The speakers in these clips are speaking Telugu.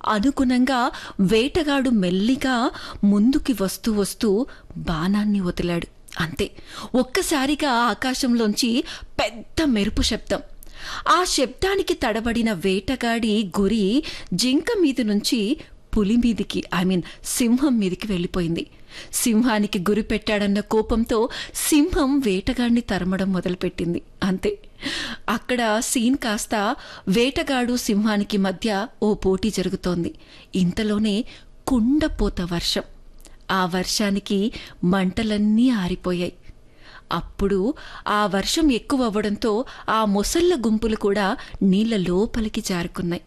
అనుగుణంగా వేటగాడు మెల్లిగా ముందుకి వస్తూ వస్తూ బాణాన్ని వదిలాడు అంతే ఒక్కసారిగా ఆకాశంలోంచి పెద్ద మెరుపు శబ్దం ఆ శబ్దానికి తడబడిన వేటగాడి గురి జింక మీద నుంచి పులి మీదికి ఐ మీన్ సింహం మీదికి వెళ్ళిపోయింది సింహానికి గురి పెట్టాడన్న కోపంతో సింహం వేటగాడిని తరమడం మొదలుపెట్టింది అంతే అక్కడ సీన్ కాస్త వేటగాడు సింహానికి మధ్య ఓ పోటీ జరుగుతోంది ఇంతలోనే కుండపోత వర్షం ఆ వర్షానికి మంటలన్నీ ఆరిపోయాయి అప్పుడు ఆ వర్షం ఎక్కువ అవ్వడంతో ఆ మొసళ్ళ గుంపులు కూడా నీళ్ల లోపలికి జారుకున్నాయి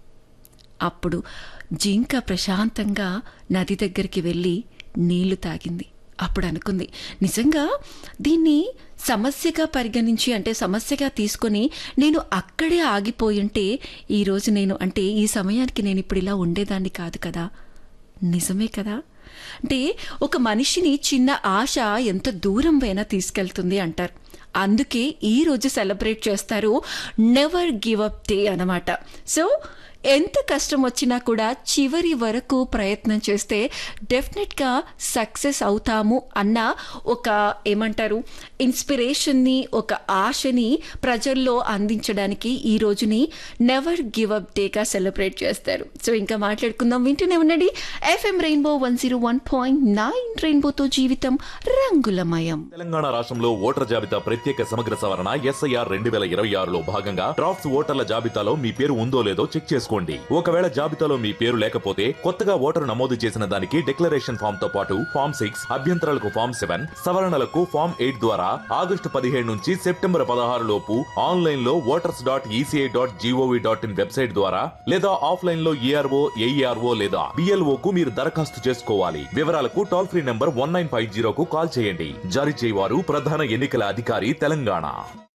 అప్పుడు జింక ప్రశాంతంగా నది దగ్గరికి వెళ్ళి నీళ్లు తాగింది అప్పుడు అనుకుంది నిజంగా దీన్ని సమస్యగా పరిగణించి అంటే సమస్యగా తీసుకొని నేను అక్కడే ఆగిపోయుంటే ఈరోజు నేను అంటే ఈ సమయానికి నేను ఇప్పుడు ఇలా ఉండేదాన్ని కాదు కదా నిజమే కదా అంటే ఒక మనిషిని చిన్న ఆశ ఎంత దూరం అయినా తీసుకెళ్తుంది అంటారు అందుకే ఈ రోజు సెలబ్రేట్ చేస్తారు నెవర్ గివ్ అప్ డే అనమాట సో ఎంత కష్టం వచ్చినా కూడా చివరి వరకు ప్రయత్నం చేస్తే డెఫినెట్గా సక్సెస్ అవుతాము అన్న ఒక ఏమంటారు ఇన్స్పిరేషన్ని ఒక ఆశని ప్రజల్లో అందించడానికి ఈ రోజుని నెవర్ గివ్ అప్ డేగా సెలబ్రేట్ చేస్తారు సో ఇంకా మాట్లాడుకుందాం వింటూనే ఉండండి FM rainbow one zero one point nine రెయిన్బోతో జీవితం రంగులమయం తెలంగాణ రాష్ట్రంలో ఓటర్ జాబితా ప్రత్యేక సమగ్ర సవరణ ఎస్ఐఆర్ రెండు వేల ఇరవై ఆరులో భాగంగా డ్రాఫ్ట్స్ ఓటర్ల జాబితాలో మీ పేరు ఉందో లేదో చెక్ చేసుకోండి ఒకవేళ జాబితాలో మీ పేరు లేకపోతే కొత్తగా ఓటరు నమోదు చేసిన దానికి డిక్లరేషన్ ఫామ్ తో పాటు ఫామ్ సిక్స్ అభ్యంతరాలకు ఫామ్ సెవెన్ సవరణలకు ఫామ్ ఎయిట్ ద్వారా ఆగస్టు పదిహేడు నుంచి సెప్టెంబర్ పదహారు లోపు ఆన్లైన్ లో voters dot ECI dot gov dot in website ద్వారా లేదా ఆఫ్లైన్ లో ఏఆర్ఓ ఏఈఆర్ఓ లేదా బిఎల్ఓ కు మీరు దరఖాస్తు చేసుకోవాలి వివరాలకు toll free number one nine five జీరోకు కాల్ చేయండి జారీ చేయవారు ప్రధాన ఎన్నికల అధికారి తెలంగాణ